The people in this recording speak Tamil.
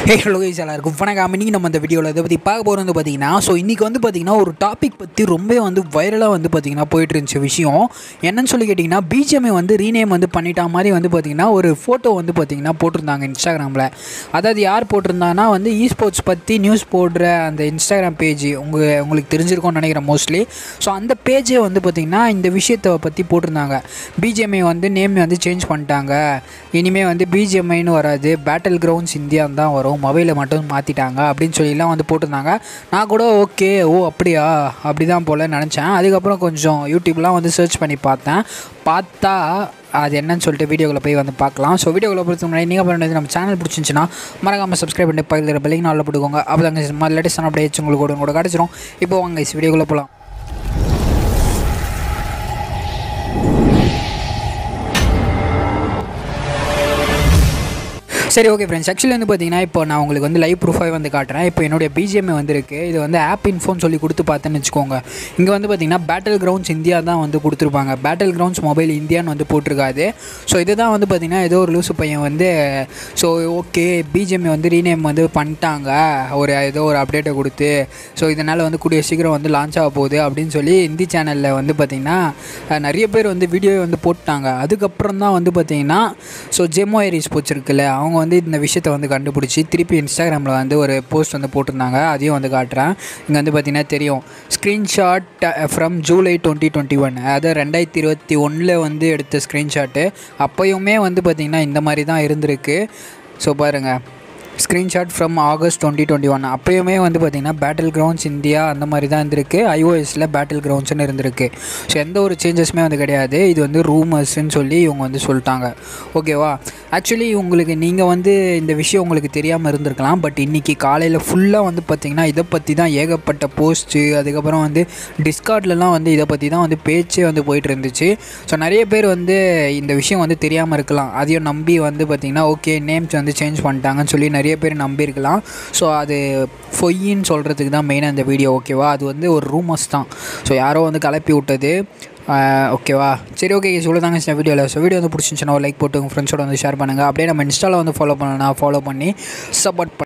ஹே ஹலோ கைஸ் எல்லாருக்கும் வணக்கம் இன்னைக்கு நம்ம இந்த வீடியோவில் இதை பற்றி பார்க்க போகிறது வந்து பார்த்தீங்கன்னா ஸோ இன்றைக்கி வந்து பார்த்தீங்கன்னா ஒரு டாபிக் பற்றி ரொம்ப வந்து வைரலாக வந்து பார்த்தீங்கன்னா போயிட்டு இருந்துச்சு விஷயம் என்னன்னு சொல்லி கேட்டிங்கன்னா பிஜிஎம்ஐ வந்து ரீநேம் வந்து பண்ணிட்டா மாதிரி வந்து பார்த்தீங்கன்னா ஒரு ஃபோட்டோ வந்து பார்த்தீங்கன்னா போட்டிருந்தாங்க இன்ஸ்டாகிராமில் அதாவது யார் போட்டிருந்தாங்கன்னா வந்து இ ஸ்போர்ட்ஸ் பற்றி நியூஸ் போடுற அந்த இன்ஸ்டாகிராம் பேஜ் உங்கள் உங்களுக்கு தெரிஞ்சிருக்கும்னு நினைக்கிறேன் மோஸ்ட்லி ஸோ அந்த பேஜே வந்து பார்த்திங்கன்னா இந்த விஷயத்தை பற்றி போட்டிருந்தாங்க பிஜிஎம்ஐ வந்து நேம் வந்து சேஞ்ச் பண்ணிட்டாங்க இனிமேல் வந்து பிஜிஎம்ஐன்னு வராது பேட்டில் கிரவுண்ட்ஸ் இந்தியான்னு தான் வரும் மொபைலை மட்டும் மாற்றிட்டாங்க அப்படின்னு சொல்லிலாம் வந்து போட்டிருந்தாங்க நான் கூட ஓகே ஓ அப்படியா அப்படி தான் போல் நினச்சேன் அதுக்கப்புறம் கொஞ்சம் யூடியூப்லாம் வந்து சர்ச் பண்ணி பார்த்தேன் பார்த்தா அது என்னன்னு சொல்லிட்டு வீடியோக்குள்ள போய் வந்து பார்க்கலாம் ஸோ வீடியோக்குள்ள பொறுத்த முன்னாடி நீங்கள் பண்ணுறது நம்ம சேனல் பிடிச்சிருந்துச்சுன்னா மறக்காமல் சப்ஸ்கிரைப் பண்ணி பக்கத்தில் பெல்லைக்கு நாளில் போட்டுக்கோங்க அப்போ தாங்க லேட்டஸ்டான அப்டேட்ஸ் உங்களுக்கு கூட கூட கிடச்சிரும் இப்போ வாங்க வீடியோக்குள்ளே போகலாம் சரி ஓகே ஃப்ரெண்ட்ஸ் ஆக்சுவலி வந்து பார்த்தீங்கன்னா இப்போ நான் உங்களுக்கு வந்து லைவ் ப்ரூஃபாக வந்து காட்டுறேன் இப்போ என்னுடைய பிஜிஎம்ஐ வந்திருக்கு இது வந்து ஆப் இன்ஃபோன்னு சொல்லி கொடுத்து பார்த்தேன்னு வச்சுக்கோங்க இங்கே வந்து பார்த்தீங்கன்னா பேட்டில் கிரவுண்ட்ஸ் இந்தியா தான் வந்து கொடுத்துருப்பாங்க பேட்டில் கிரவுண்ட்ஸ் மொபைல் இந்தியான்னு வந்து போட்டிருக்காது ஸோ இதுதான் வந்து பார்த்தீங்கன்னா ஏதோ ஒரு லூசு பையன் வந்து ஸோ ஓகே பிஜிஎம்ஐ வந்து ரீநேம் வந்து பண்ணிட்டாங்க ஒரு ஏதோ ஒரு அப்டேட்டை கொடுத்து ஸோ இதனால் வந்து கூடிய சீக்கிரம் வந்து லான்ச் ஆக போகுது அப்படின்னு சொல்லி ஹிந்தி சேனலில் வந்து பார்த்திங்கன்னா நிறைய பேர் வந்து வீடியோ வந்து போட்டாங்க அதுக்கப்புறம் தான் வந்து பார்த்திங்கன்னா ஸோ ஜெமோ ஏரிஸ் ஸ்போர்ட்ஸ் இருக்குல்ல அவங்க வந்து இந்த விஷயத்தை வந்து கண்டுபிடிச்சி திருப்பி இன்ஸ்டாகிராமில் வந்து ஒரு போஸ்ட் வந்து போட்டிருந்தாங்க அதையும் வந்து காட்டுறேன் இங்கே வந்து பார்த்திங்கன்னா தெரியும் screenshot from July twenty twenty one அதாவது ரெண்டாயிரத்தி இருபத்தி ஒன்றில் வந்து எடுத்த ஸ்க்ரீன்ஷாட்டு அப்போயுமே வந்து பார்த்திங்கன்னா இந்த மாதிரி தான் இருந்திருக்கு ஸோ பாருங்கள் screenshot from August twenty twenty one அப்போயுமே வந்து பார்த்திங்கன்னா பேட்டில் கிரவுண்ட்ஸ் இந்தியா அந்த மாதிரி தான் இருந்திருக்கு ஐஓஎஸில் பேட்டில் கிரவுண்ட்ஸ்னு இருந்திருக்கு ஸோ எந்த ஒரு சேஞ்சஸுமே வந்து கிடையாது இது வந்து ரூமர்ஸ்ன்னு சொல்லி இவங்க வந்து சொல்லிட்டாங்க ஓகேவா ஆக்சுவலி உங்களுக்கு நீங்கள் வந்து இந்த விஷயம் உங்களுக்கு தெரியாமல் இருந்திருக்கலாம் பட் இன்றைக்கி காலையில் ஃபுல்லாக வந்து பார்த்திங்கன்னா இதை பற்றி தான் ஏகப்பட்ட போஸ்ட்டு அதுக்கப்புறம் வந்து டிஸ்கார்ட்லலாம் வந்து இதை பற்றி தான் வந்து பேச்சே வந்து போயிட்டு இருந்துச்சு ஸோ நிறைய பேர் வந்து இந்த விஷயம் வந்து தெரியாமல் இருக்கலாம் அதையும் நம்பி வந்து பார்த்திங்கன்னா ஓகே நேம்ஸ் வந்து சேஞ்ச் பண்ணிட்டாங்கன்னு சொல்லி நிறைய பேர் நம்பியிருக்கலாம் ஸோ அது பொய்ன்னு சொல்கிறதுக்கு தான் மெயினாக இந்த வீடியோ ஓகேவா அது வந்து ஒரு ரூமர்ஸ் தான் ஸோ யாரோ வந்து கலப்பி விட்டது ஓகேவா சரி ஓகே இவ்வளோ தாங்க இந்த வீடியோவில் ஸோ வீடியோ வந்து பிடிச்சிருந்துச்சுன்னா லைக் போட்டு உங்கள் ஃப்ரெண்ட்ஸோட வந்து ஷேர் பண்ணுங்கள் அப்படியே நம்ம இன்ஸ்டாவில் வந்து ஃபாலோ பண்ணலாம் ஃபாலோ பண்ணி சப்போர்ட்